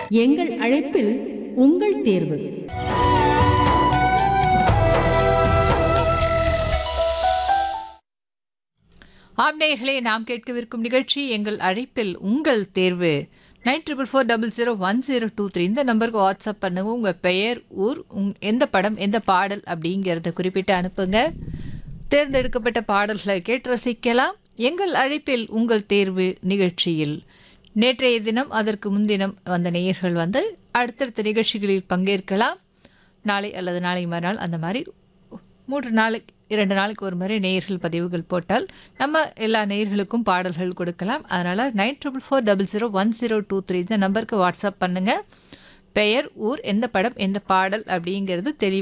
எங்கள் அழைப்பில் உங்கள் தேர்வு ஆம்நேயர்களே நாம் கேட்கவிருக்கும் நிகழ்ச்சி எங்கள் அழைப்பில் உங்கள் தேர்வு nine triple four double zero one zero two three இந்த நம்பருக்கு வாட்ஸ்அப் பண்ணுங்க உங்கள் பெயர் ஊர் உங் எந்த படம் எந்த பாடல் அப்படிங்கிறத குறிப்பிட்டு அனுப்புங்க தேர்ந்தெடுக்கப்பட்ட பாடல்களை கேட்டு ரசிக்கலாம் எங்கள் அழைப்பில் உங்கள் தேர்வு நிகழ்ச்சியில் நேற்றைய தினம் அதற்கு முன்தினம் வந்த நேயர்கள் வந்து அடுத்தடுத்த நிகழ்ச்சிகளில் பங்கேற்கலாம் நாளை அல்லது நாளை மறுநாள் அந்த மாதிரி மூன்று நாளைக்கு இரண்டு நாளைக்கு ஒரு முறை நேயர்கள் பதிவுகள் போட்டால் நம்ம எல்லா நேயர்களுக்கும் பாடல்கள் கொடுக்கலாம் அதனால் nine triple four double zero one zero two three இந்த நம்பருக்கு வாட்ஸ்அப் பண்ணுங்கள் பெயர் ஊர் எந்த படம் எந்த பாடல் அப்படிங்கிறது தெளிவாக